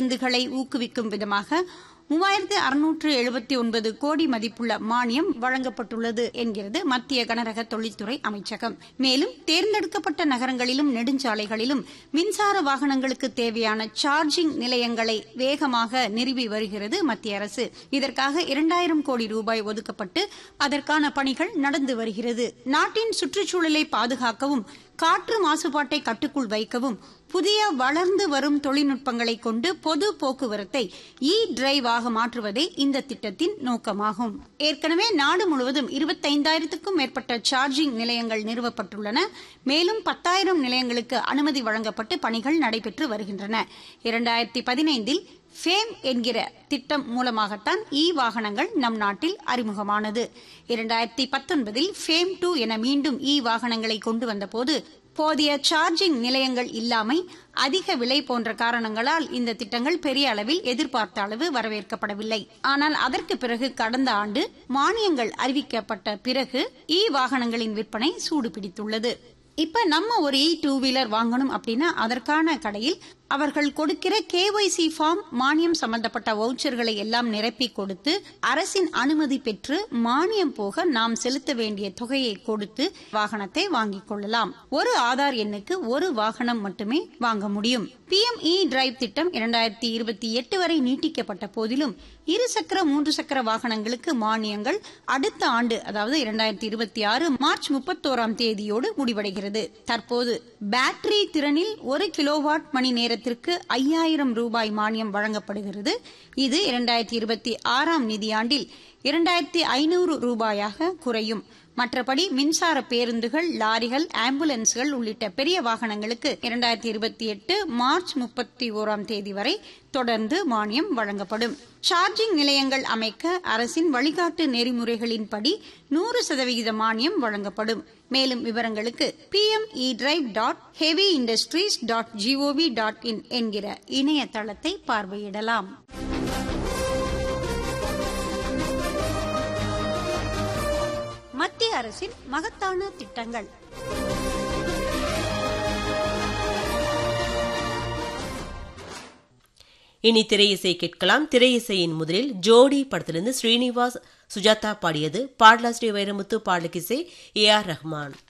பேருந்துகளை ஊக்குவிக்கும் விதமாக மூவாயிரத்து அறுநூற்று எழுபத்தி ஒன்பது கோடி மதிப்புள்ள மானியம் வழங்கப்பட்டுள்ளது என்கிறது மத்திய கனரக தொழில்துறை அமைச்சகம் மேலும் தேர்ந்தெடுக்கப்பட்ட நகரங்களிலும் நெடுஞ்சாலைகளிலும் மின்சார வாகனங்களுக்கு தேவையான சார்ஜிங் நிலையங்களை வேகமாக நிறுவி வருகிறது மத்திய அரசு இதற்காக இரண்டாயிரம் கோடி ரூபாய் ஒதுக்கப்பட்டு அதற்கான பணிகள் நடந்து வருகிறது நாட்டின் சுற்றுச்சூழலை பாதுகாக்கவும் காற்று மாசுபாட்டை கட்டுக்குள் வைக்கவும் புதிய வளர்ந்து வரும் தொழில்நுட்பங்களை கொண்டு பொது போக்குவரத்தை இ டிரைவ் ஆக மாற்றுவதே இந்த திட்டத்தின் நோக்கமாகும் ஏற்கனவே நாடு முழுவதும் இருபத்தைந்தாயிரத்துக்கும் மேற்பட்ட சார்ஜிங் நிலையங்கள் நிறுவப்பட்டுள்ளன மேலும் பத்தாயிரம் நிலையங்களுக்கு அனுமதி வழங்கப்பட்டு பணிகள் நடைபெற்று வருகின்றன இரண்டாயிரத்தி பதினைந்தில் ஃபேம் என்கிற திட்டம் மூலமாகத்தான் இ வாகனங்கள் நம் நாட்டில் அறிமுகமானது இரண்டாயிரத்தி பத்தொன்பதில் ஃபேம் டூ என மீண்டும் இ வாகனங்களை கொண்டு வந்தபோது போதிய சார்ஜிங் நிலையங்கள் இல்லாமை அதிக விலை போன்ற காரணங்களால் இந்த திட்டங்கள் பெரிய அளவில் எதிர்பார்த்த அளவு வரவேற்கப்படவில்லை ஆனால் அதற்கு பிறகு கடந்த ஆண்டு மானியங்கள் அறிவிக்கப்பட்ட பிறகு இ வாகனங்களின் விற்பனை சூடு பிடித்துள்ளது இப்ப நம்ம ஒரு இ டூ வீலர் வாங்கணும் அப்படின்னா அதற்கான கடையில் அவர்கள் கொடுக்கிற கேஒய்சி ஃபார்ம் மானியம் சம்பந்தப்பட்ட வவுச்சர்களை எல்லாம் நிரப்பி கொடுத்து அரசின் அனுமதி பெற்று மானியம் போக நாம் செலுத்த வேண்டிய தொகையை கொடுத்து வாகனத்தை வாங்கிக் கொள்ளலாம் ஒரு ஆதார் எண்ணுக்கு ஒரு வாகனம் மட்டுமே வாங்க முடியும் பிஎம் இ டிரைவ் திட்டம் இரண்டாயிரத்தி இருபத்தி எட்டு வரை நீட்டிக்கப்பட்ட போதிலும் இரு சக்கர மூன்று சக்கர வாகனங்களுக்கு மானியங்கள் அடுத்த ஆண்டு அதாவது இரண்டாயிரத்தி இருபத்தி ஆறு மார்ச் முப்பத்தோராம் தேதியோடு முடிவடைகிறது தற்போது பேட்டரி திறனில் ஒரு கிலோவாட் மணி நேரத்திற்கு ஐயாயிரம் ரூபாய் மானியம் வழங்கப்படுகிறது இது இரண்டாயிரத்தி இருபத்தி ஆறாம் நிதியாண்டில் இரண்டாயிரத்தி ஐநூறு ரூபாயாக குறையும் மற்றபடி மின்சார பேருந்துகள் லாரிகள் ஆம்புலன்ஸ்கள் உள்ளிட்ட பெரிய வாகனங்களுக்கு இரண்டாயிரத்தி இருபத்தி எட்டு மார்ச் முப்பத்தி ஓராம் தேதி வரை தொடர்ந்து மானியம் வழங்கப்படும் சார்ஜிங் நிலையங்கள் அமைக்க அரசின் வழிகாட்டு நெறிமுறைகளின்படி நூறு சதவிகித மானியம் வழங்கப்படும் மேலும் விவரங்களுக்கு PM E drive dot heavy industries dot GOV dot in என்கிற இணையதளத்தை பார்வையிடலாம் மத்திய அரசின் மகத்தான திட்டங்கள் இனி திரையிசை கேட்கலாம் திரையிசையின் முதலில் ஜோடி படத்திலிருந்து ஸ்ரீனிவாஸ் சுஜாதா பாடியது பாடலாசிரியர் வைரமுத்து பாடலுக்கிசை ஏ ஆர் ரஹ்மான்